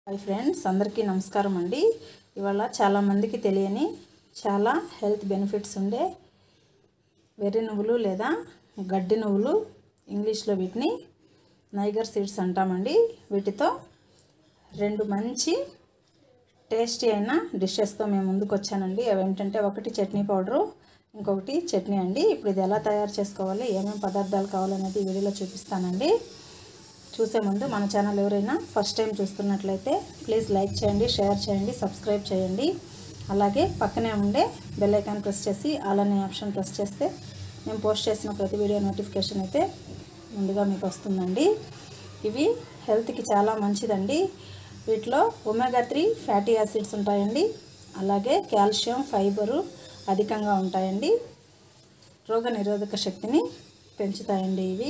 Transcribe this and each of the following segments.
hi friends అందరికీ నమస్కారం అండి ఇవాళ చాలామందికి తెలియని చాలా హెల్త్ బెనిఫిట్స్ ఉండే వెర్రి నువ్వులు లేదా గడ్డి నువ్వులు ఇంగ్లీష్లో వీటిని నైగర్ సీడ్స్ అంటామండి వీటితో రెండు మంచి టేస్టీ అయిన డిషెస్తో మేము ముందుకు వచ్చానండి అవి ఏంటంటే ఒకటి చట్నీ పౌడరు ఇంకొకటి చట్నీ అండి ఇప్పుడు ఇది ఎలా తయారు చేసుకోవాలి ఏమేమి పదార్థాలు కావాలనేది ఈ వీడియోలో చూపిస్తానండి చూసే ముందు మన ఛానల్ ఎవరైనా ఫస్ట్ టైం చూస్తున్నట్లయితే ప్లీజ్ లైక్ చేయండి షేర్ చేయండి సబ్స్క్రైబ్ చేయండి అలాగే పక్కనే ఉండే బెల్ ఐకాన్ ప్రెస్ చేసి ఆల్ అనే ఆప్షన్ ప్రెస్ చేస్తే మేము పోస్ట్ చేసిన ప్రతి వీడియో నోటిఫికేషన్ అయితే ముందుగా మీకు వస్తుందండి ఇవి హెల్త్కి చాలా మంచిదండి వీటిలో ఒమేగా త్రీ ఫ్యాటీ యాసిడ్స్ ఉంటాయండి అలాగే కాల్షియం ఫైబరు అధికంగా ఉంటాయండి రోగ నిరోధక శక్తిని పెంచుతాయండి ఇవి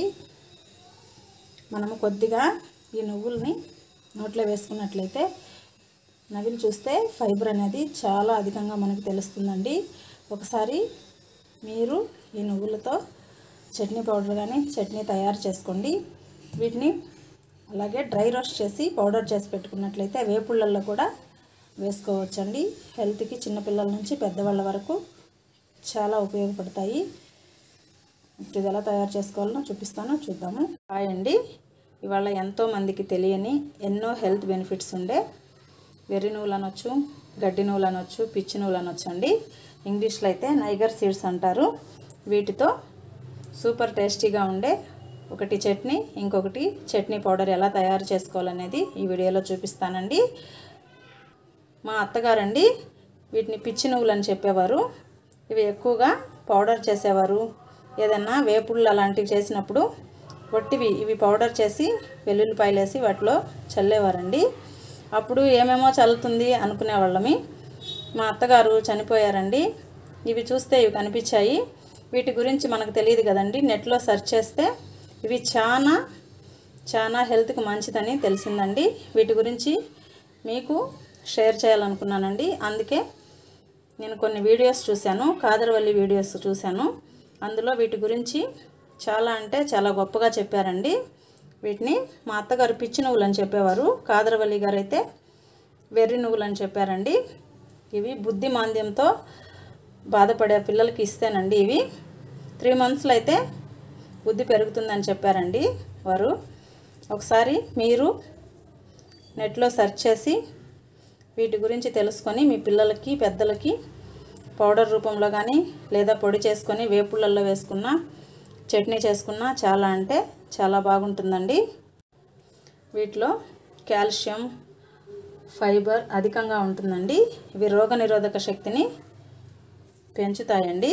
మనము కొద్దిగా ఈ నువ్వుల్ని నోట్లో వేసుకున్నట్లయితే నవిలు చూస్తే ఫైబర్ అనేది చాలా అధికంగా మనకు తెలుస్తుందండి ఒకసారి మీరు ఈ నువ్వులతో చట్నీ పౌడర్ కానీ చట్నీ తయారు చేసుకోండి వీటిని అలాగే డ్రై రోస్ట్ చేసి పౌడర్ చేసి పెట్టుకున్నట్లయితే వేపుళ్ళల్లో కూడా వేసుకోవచ్చండి హెల్త్కి చిన్నపిల్లల నుంచి పెద్దవాళ్ళ వరకు చాలా ఉపయోగపడతాయి ఇప్పుడు ఇది ఎలా తయారు చేసుకోవాలో చూపిస్తాను చూద్దాము హాయ్ అండి ఇవాళ ఎంతో మందికి తెలియని ఎన్నో హెల్త్ బెనిఫిట్స్ ఉండే వెర్రి నువ్వులు అనొచ్చు గడ్డి నువ్వులు అనొచ్చు పిచ్చి నువ్వులు అనొచ్చు అండి ఇంగ్లీష్లో అయితే నైగర్ సీడ్స్ అంటారు వీటితో సూపర్ టేస్టీగా ఉండే ఒకటి చట్నీ ఇంకొకటి చట్నీ పౌడర్ ఎలా తయారు చేసుకోవాలనేది ఈ వీడియోలో చూపిస్తానండి మా అత్తగారండి వీటిని పిచ్చి నువ్వులు అని చెప్పేవారు ఇవి ఎక్కువగా పౌడర్ చేసేవారు ఏదన్నా వేపుళ్ళు అలాంటివి చేసినప్పుడు ఒట్టివి ఇవి పౌడర్ చేసి వెల్లుల్లిపాయలు వేసి వాటిలో చల్లేవారండి అప్పుడు ఏమేమో చల్లుతుంది అనుకునేవాళ్ళమి మా అత్తగారు చనిపోయారండి ఇవి చూస్తే ఇవి కనిపించాయి వీటి గురించి మనకు తెలియదు కదండి నెట్లో సెర్చ్ చేస్తే ఇవి చాలా చాలా హెల్త్కి మంచిదని తెలిసిందండి వీటి గురించి మీకు షేర్ చేయాలనుకున్నానండి అందుకే నేను కొన్ని వీడియోస్ చూశాను కాదరవల్లి వీడియోస్ చూశాను అందులో వీటి గురించి చాలా అంటే చాలా గొప్పగా చెప్పారండి వీటిని మా అత్తగారు పిచ్చి నువ్వులు అని చెప్పేవారు కాదరవల్లి గారు అయితే వెర్రి నువ్వులు అని చెప్పారండి ఇవి బుద్ధి మాంద్యంతో బాధపడే పిల్లలకి ఇస్తేనండి ఇవి త్రీ మంత్స్లో అయితే బుద్ధి పెరుగుతుందని చెప్పారండి వారు ఒకసారి మీరు నెట్లో సెర్చ్ చేసి వీటి గురించి తెలుసుకొని మీ పిల్లలకి పెద్దలకి పౌడర్ రూపంలో కానీ లేదా పొడి చేసుకొని వేపుళ్ళల్లో వేసుకున్న చట్నీ చేసుకున్న చాలా అంటే చాలా బాగుంటుందండి వీటిలో కాల్షియం ఫైబర్ అధికంగా ఉంటుందండి ఇవి రోగనిరోధక శక్తిని పెంచుతాయండి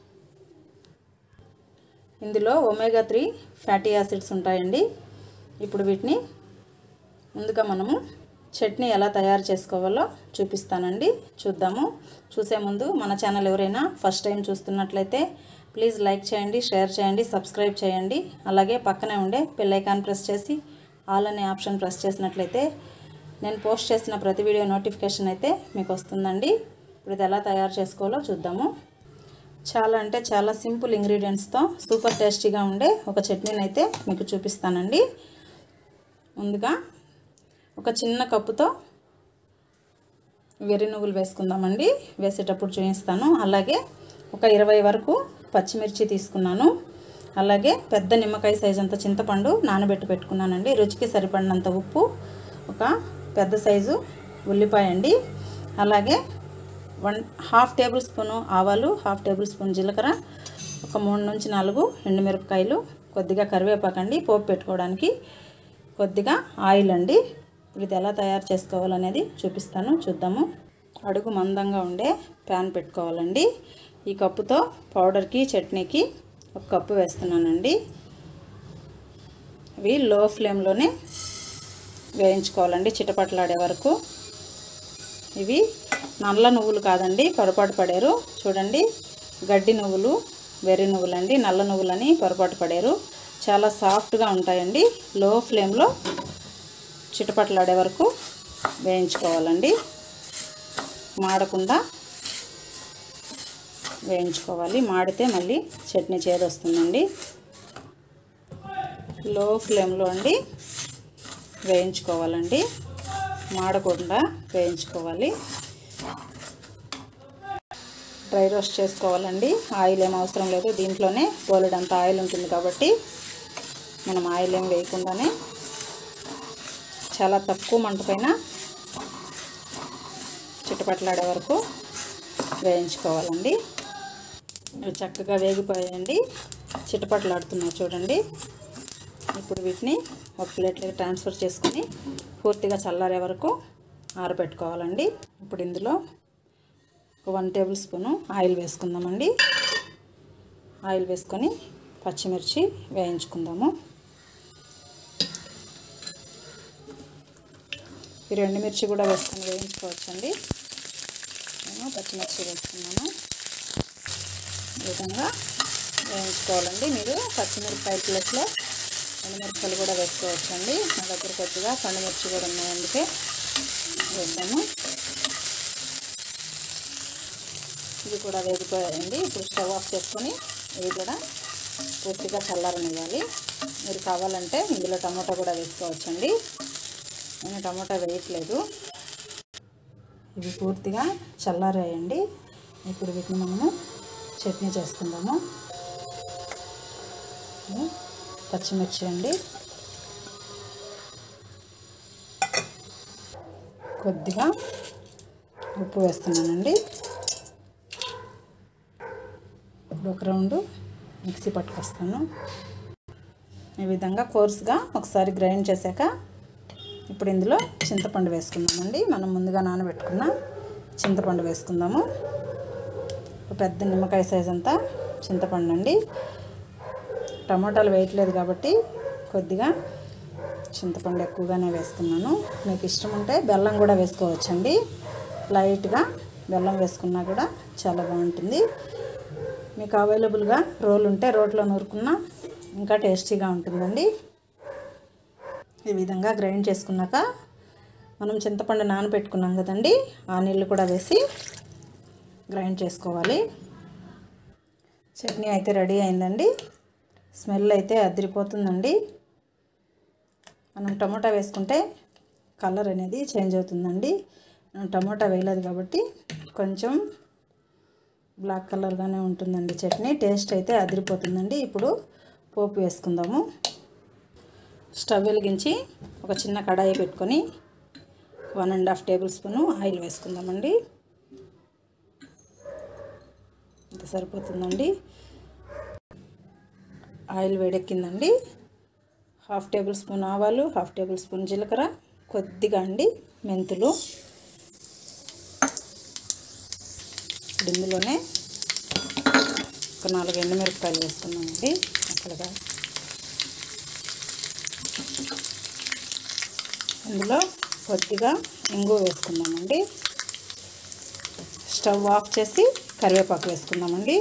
ఇందులో ఒమేగా త్రీ ఫ్యాటీ యాసిడ్స్ ఉంటాయండి ఇప్పుడు వీటిని ముందుగా మనము చట్నీ ఎలా తయారు చేసుకోవాలో చూపిస్తానండి చూద్దాము చూసే ముందు మన ఛానల్ ఎవరైనా ఫస్ట్ టైం చూస్తున్నట్లయితే ప్లీజ్ లైక్ చేయండి షేర్ చేయండి సబ్స్క్రైబ్ చేయండి అలాగే పక్కనే ఉండే బెల్ ఐకాన్ ప్రెస్ చేసి ఆల్ అనే ఆప్షన్ ప్రెస్ చేసినట్లయితే నేను పోస్ట్ చేసిన ప్రతి వీడియో నోటిఫికేషన్ అయితే మీకు వస్తుందండి ఇప్పుడు ఇది ఎలా తయారు చేసుకోవాలో చూద్దాము చాలా అంటే చాలా సింపుల్ ఇంగ్రీడియంట్స్తో సూపర్ టేస్టీగా ఉండే ఒక చట్నీని అయితే మీకు చూపిస్తానండి ముందుగా ఒక చిన్న కప్పుతో వెర్రి నువ్వులు వేసుకుందామండి వేసేటప్పుడు చూపిస్తాను అలాగే ఒక ఇరవై వరకు పచ్చిమిర్చి తీసుకున్నాను అలాగే పెద్ద నిమ్మకాయ సైజు అంత చింతపండు నానబెట్టి పెట్టుకున్నానండి రుచికి సరిపడినంత ఉప్పు ఒక పెద్ద సైజు ఉల్లిపాయ అండి అలాగే వన్ హాఫ్ టేబుల్ స్పూను ఆవాలు హాఫ్ టేబుల్ స్పూన్ జీలకర్ర ఒక మూడు నుంచి నాలుగు ఎండుమిరపకాయలు కొద్దిగా కరివేపాకండి పోపు పెట్టుకోవడానికి కొద్దిగా ఆయిల్ అండి ఇప్పుడు ఇది ఎలా తయారు చేసుకోవాలనేది చూపిస్తాను చూద్దాము అడుగు మందంగా ఉండే ప్యాన్ పెట్టుకోవాలండి ఈ కప్పుతో పౌడర్కి చట్నీకి ఒక కప్పు వేస్తున్నానండి ఇవి లో ఫ్లేమ్లోనే వేయించుకోవాలండి చిటపట్లాడే వరకు ఇవి నల్ల నువ్వులు కాదండి పొరపాటు పడారు చూడండి గడ్డి నువ్వులు వెర్రి నువ్వులు అండి నల్ల నువ్వులని పొరపాటు పడారు చాలా సాఫ్ట్గా ఉంటాయండి లో ఫ్లేమ్లో చిటపట్లాడే వరకు వేయించుకోవాలండి మాడకుండా వేయించుకోవాలి మాడితే మళ్ళీ చట్నీ చేదొస్తుందండి లో ఫ్లేమ్లో అండి వేయించుకోవాలండి మాడకుండా వేయించుకోవాలి డ్రై రోస్ట్ చేసుకోవాలండి ఆయిల్ ఏం అవసరం లేదు దీంట్లోనే బోలెడంత ఆయిల్ ఉంటుంది కాబట్టి మనం ఆయిల్ ఏం వేయకుండానే చాలా తక్కువ మంట పైన చిట్టపట్లాడే వరకు వేయించుకోవాలండి ఇవి చక్కగా వేగిపోయాయండి చిట్టపట్లాడుతున్నాయి చూడండి ఇప్పుడు వీటిని ఒక ప్లేట్లోకి ట్రాన్స్ఫర్ చేసుకొని పూర్తిగా చల్లారే వరకు ఆరబెట్టుకోవాలండి ఇప్పుడు ఇందులో ఒక వన్ టేబుల్ స్పూను ఆయిల్ వేసుకుందామండి ఆయిల్ వేసుకొని పచ్చిమిర్చి వేయించుకుందాము ఈ రెండు మిర్చి కూడా వేసుకొని వేయించుకోవచ్చండి నేను పచ్చిమిర్చి వేసుకున్నాను ఈ విధంగా వేయించుకోవాలండి మీరు పచ్చిమిరపకాయల ప్లేస్లో పండుమిరపకాయలు కూడా వేసుకోవచ్చండి నా దగ్గర కొద్దిగా పండుమిర్చి కూడా ఉన్నాయి అందుకే వేసాము ఇది కూడా వేగిపోయాయండి ఇప్పుడు స్టవ్ ఆఫ్ చేసుకొని ఇవి కూడా పూర్తిగా చల్లారనివ్వాలి మీరు కావాలంటే ఇందులో టమాటా కూడా వేసుకోవచ్చండి నేను టమాటా వేయట్లేదు ఇవి పూర్తిగా చల్లారాయండి ఇప్పుడు వీటిని మనము చట్నీ చేసుకుందాము పచ్చిమిర్చి అండి కొద్దిగా ఉప్పు వేస్తున్నానండి ఇప్పుడు ఒక రౌండ్ మిక్సీ పట్టుకొస్తాను ఈ విధంగా కోర్స్గా ఒకసారి గ్రైండ్ చేశాక ఇప్పుడు ఇందులో చింతపండు వేసుకుందామండి మనం ముందుగా నానబెట్టుకున్న చింతపండు వేసుకుందాము ఒక పెద్ద నిమ్మకాయ సైజ్ అంతా చింతపండు అండి టమాటాలు వేయట్లేదు కాబట్టి కొద్దిగా చింతపండు ఎక్కువగానే వేస్తున్నాను మీకు ఇష్టం ఉంటే బెల్లం కూడా వేసుకోవచ్చండి లైట్గా బెల్లం వేసుకున్నా కూడా చాలా బాగుంటుంది మీకు అవైలబుల్గా రోల్ ఉంటే రోట్లో నూరుకున్నా ఇంకా టేస్టీగా ఉంటుందండి ఈ విధంగా గ్రైండ్ చేసుకున్నాక మనం చింతపండు నానబెట్టుకున్నాం కదండి ఆ నీళ్ళు కూడా వేసి గ్రైండ్ చేసుకోవాలి చట్నీ అయితే రెడీ అయిందండి స్మెల్ అయితే అదిరిపోతుందండి మనం టమోటా వేసుకుంటే కలర్ అనేది చేంజ్ అవుతుందండి మనం టమోటా వేయలేదు కాబట్టి కొంచెం బ్లాక్ కలర్గానే ఉంటుందండి చట్నీ టేస్ట్ అయితే అదిరిపోతుందండి ఇప్పుడు పోపు వేసుకుందాము స్టవ్ వెలిగించి ఒక చిన్న కడాయి పెట్టుకొని one and half tablespoon oil వేసుకుందామండి ఇంత సరిపోతుందండి ఆయిల్ వేడెక్కిందండి హాఫ్ టేబుల్ స్పూన్ ఆవాలు హాఫ్ టేబుల్ స్పూన్ జీలకర్ర కొద్దిగా అండి మెంతులు ఇప్పుడు ఇందులోనే ఒక నాలుగు ఎండుమిరపకాయలు వేసుకున్నామండి అక్కడగా ఇందులో కొద్దిగా ఇంగు వేసుకుందామండి స్టవ్ ఆఫ్ చేసి కరివేపాకు వేసుకుందామండి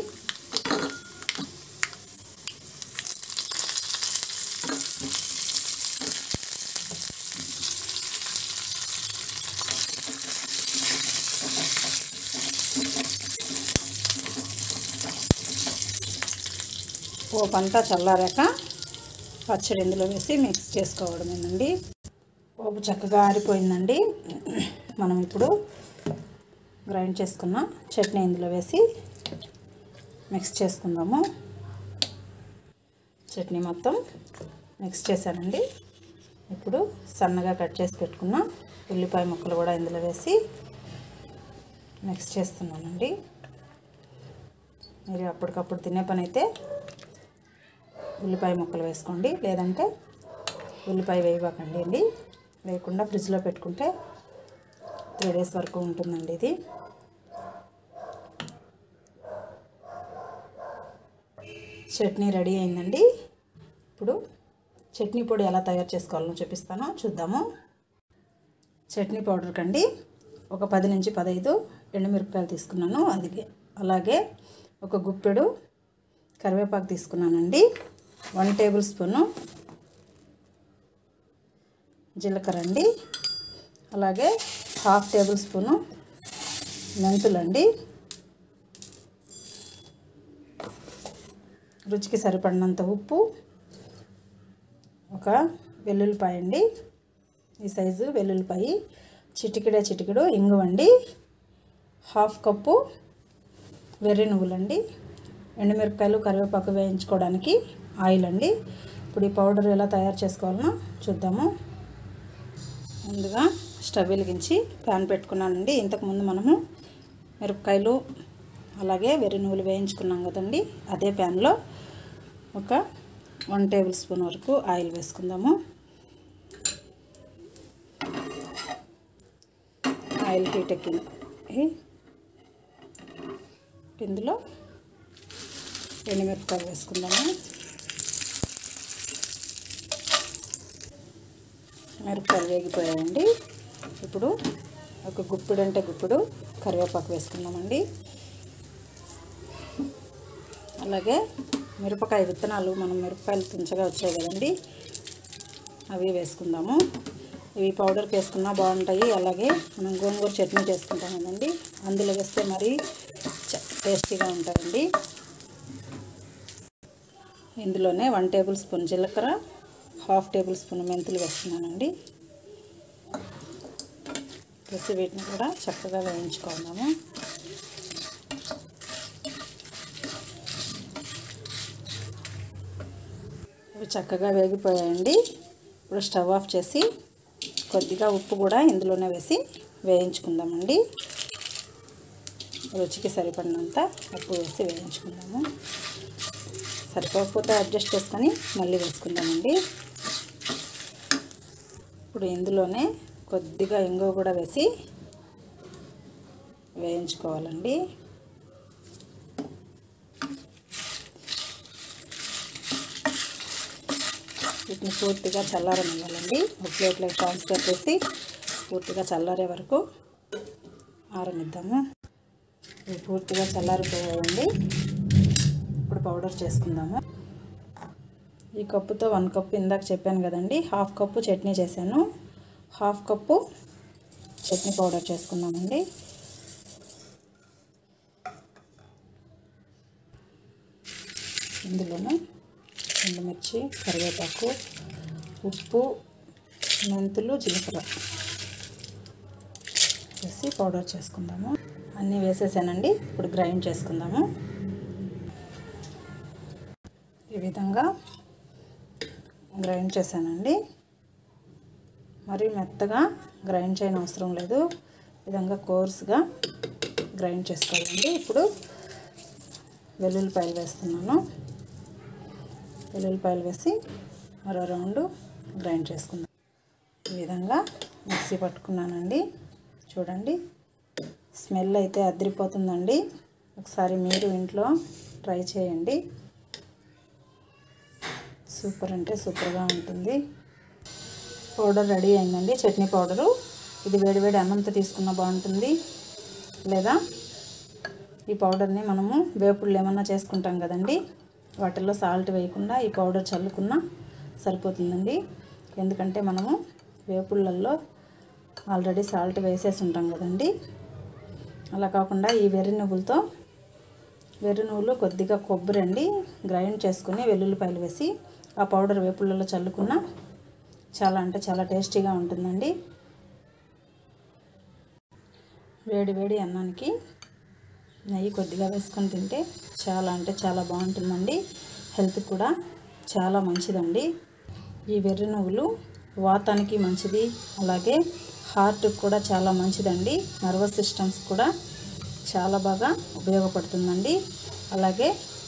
పోపు అంతా చల్లారాక పచ్చడి ఇందులో వేసి మిక్స్ చేసుకోవడమేనండి పోపు చక్కగా ఆరిపోయిందండి మనం ఇప్పుడు గ్రైండ్ చేసుకున్న చట్నీ ఇందులో వేసి మిక్స్ చేసుకుందాము చట్నీ మొత్తం మిక్స్ చేశానండి ఇప్పుడు సన్నగా కట్ చేసి పెట్టుకున్న ఉల్లిపాయ ముక్కలు కూడా ఇందులో వేసి మిక్స్ చేస్తున్నానండి మీరు అప్పటికప్పుడు తినే పని అయితే ఉల్లిపాయ ముక్కలు వేసుకోండి లేదంటే ఉల్లిపాయ వేయబాకండి అండి వేయకుండా ఫ్రిడ్జ్లో పెట్టుకుంటే త్రీ డేస్ వరకు ఉంటుందండి ఇది చట్నీ రెడీ అయిందండి ఇప్పుడు చట్నీ పొడి ఎలా తయారు చేసుకోవాలో చూపిస్తానో చూద్దాము చట్నీ పౌడర్ కండి ఒక పది నుంచి పదహైదు ఎండుమిరపకాయలు తీసుకున్నాను అది అలాగే ఒక గుప్పెడు కరివేపాకు తీసుకున్నానండి వన్ టేబుల్ స్పూను జీలకర్ర అండి అలాగే హాఫ్ టేబుల్ స్పూను మెంతులండి రుచికి సరిపడినంత ఉప్పు ఒక వెల్లుల్లిపాయ అండి ఈ సైజు వెల్లుల్లిపాయ చిటికెడే చిటికెడు ఇంగువండి హాఫ్ కప్పు వెర్రి నువ్వులండి ఎండుమిరపకాయలు కరివేపాకు వేయించుకోవడానికి ఆయిల్ అండి ఇప్పుడు ఈ పౌడర్ ఎలా తయారు చేసుకోవాలనో చూద్దాము ముందుగా స్టవ్ వెలిగించి ప్యాన్ పెట్టుకున్నానండి ఇంతకుముందు మనము మిరపకాయలు అలాగే వెర్రి నువ్వులు వేయించుకున్నాం కదండి అదే ప్యాన్లో ఒక వన్ టేబుల్ స్పూన్ వరకు ఆయిల్ వేసుకుందాము ఆయిల్ హీట్ ఎక్కింది ఇందులో ఎండుమిరపకాయలు వేసుకుందాము మిరపకాయలు వేగిపోయాయండి ఇప్పుడు ఒక గుప్పిడు అంటే గుప్పిడు కరివేపాకు వేసుకుందామండి అలాగే మిరపకాయ విత్తనాలు మనం మిరపకాయలు తుంచగా వచ్చాయి కదండి అవి వేసుకుందాము ఇవి పౌడర్కి వేసుకున్నా బాగుంటాయి అలాగే మనం గోంగూర చట్నీ చేసుకుంటాం కదండి అందులో వేస్తే మరీ టేస్టీగా ఉంటాయండి ఇందులోనే వన్ టేబుల్ స్పూన్ జీలకర్ర హాఫ్ టేబుల్ స్పూన్ మెంతులు వేస్తున్నానండి వేసి వీటిని కూడా చక్కగా వేయించుకుందాము ఇవి చక్కగా వేగిపోయాయండి ఇప్పుడు స్టవ్ ఆఫ్ చేసి కొద్దిగా ఉప్పు కూడా ఇందులోనే వేసి వేయించుకుందామండి రుచికి సరిపడినంత ఉప్పు వేసి వేయించుకుందాము సరిపోకపోతే అడ్జస్ట్ చేసుకొని మళ్ళీ వేసుకుందామండి ఇప్పుడు ఇందులోనే కొద్దిగా ఇంగువ కూడా వేసి వేయించుకోవాలండి వీటిని పూర్తిగా చల్లారనివ్వాలండి ఒక ప్లేట్లోకి ట్రాన్స్ఫర్ చేసి పూర్తిగా చల్లారే వరకు ఆరనిద్దాము ఇవి పూర్తిగా చల్లారిపోయాయండి ఇప్పుడు పౌడర్ చేసుకుందాము ఈ కప్పుతో వన్ కప్పు ఇందాక చెప్పాను కదండి హాఫ్ కప్పు చట్నీ చేశాను హాఫ్ కప్పు చట్నీ పౌడర్ చేసుకుందామండి ఇందులోనే ఎండుమిర్చి కరివేపాకు ఉప్పు మెంతులు జీలకర్ర వేసి పౌడర్ చేసుకుందాము అన్నీ వేసేసానండి ఇప్పుడు గ్రైండ్ చేసుకుందాము ఈ విధంగా గ్రైండ్ చేశానండి మరీ మెత్తగా గ్రైండ్ చేయని అవసరం లేదు ఈ విధంగా కోర్స్గా గ్రైండ్ చేసుకోవాలండి ఇప్పుడు వెల్లుల్లిపాయలు వేస్తున్నాను వెల్లుల్లిపాయలు వేసి మరో రౌండ్ గ్రైండ్ చేసుకుందాం ఈ విధంగా మిక్సీ పట్టుకున్నానండి చూడండి స్మెల్ అయితే అదిరిపోతుందండి ఒకసారి మీరు ఇంట్లో ట్రై చేయండి సూపర్ అంటే సూపర్గా ఉంటుంది పౌడర్ రెడీ అయిందండి చట్నీ పౌడరు ఇది వేడివేడి అన్నంతో తీసుకున్న బాగుంటుంది లేదా ఈ పౌడర్ని మనము వేపుళ్ళు ఏమన్నా చేసుకుంటాం కదండి వాటిల్లో సాల్ట్ వేయకుండా ఈ పౌడర్ చల్లుకున్నా సరిపోతుందండి ఎందుకంటే మనము వేపుళ్ళల్లో ఆల్రెడీ సాల్ట్ వేసేసి ఉంటాం కదండి అలా కాకుండా ఈ వెర్రి నువ్వులతో వెర్రి నువ్వులు కొద్దిగా కొబ్బరి అండి గ్రైండ్ చేసుకుని వెల్లుల్లిపాయలు వేసి ఆ పౌడర్ వేపుళ్ళలో చల్లుకున్న చాలా అంటే చాలా టేస్టీగా ఉంటుందండి వేడి వేడి అన్నానికి నెయ్యి కొద్దిగా వేసుకొని తింటే చాలా అంటే చాలా బాగుంటుందండి హెల్త్ కూడా చాలా మంచిదండి ఈ వెర్రి నువ్వులు వాతానికి మంచిది అలాగే హార్ట్కి కూడా చాలా మంచిదండి నర్వస్ సిస్టమ్స్ కూడా చాలా బాగా ఉపయోగపడుతుందండి అలాగే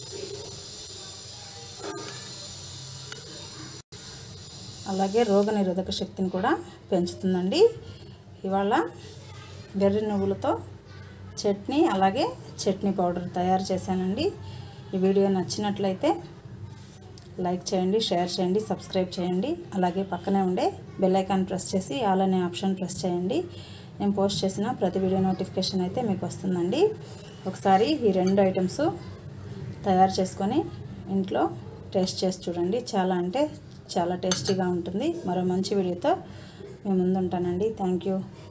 అలాగే రోగనిరోధక శక్తిని కూడా పెంచుతుందండి ఇవాళ వెర్రి నువ్వులతో చట్నీ అలాగే చట్నీ పౌడర్ తయారు చేశానండి ఈ వీడియో నచ్చినట్లయితే లైక్ చేయండి షేర్ చేయండి సబ్స్క్రైబ్ చేయండి అలాగే పక్కనే ఉండే బెల్ ఐకాన్ ప్రెస్ చేసి ఆల్ అనే ఆప్షన్ ప్రెస్ చేయండి నేను పోస్ట్ చేసిన ప్రతి వీడియో నోటిఫికేషన్ అయితే మీకు వస్తుందండి ఒకసారి ఈ రెండు ఐటమ్స్ తయారు చేసుకొని ఇంట్లో టేస్ట్ చేసి చూడండి చాలా అంటే చాలా టేస్టీగా ఉంటుంది మరో మంచి వీడియోతో మేము ముందు ఉంటానండి థ్యాంక్ యూ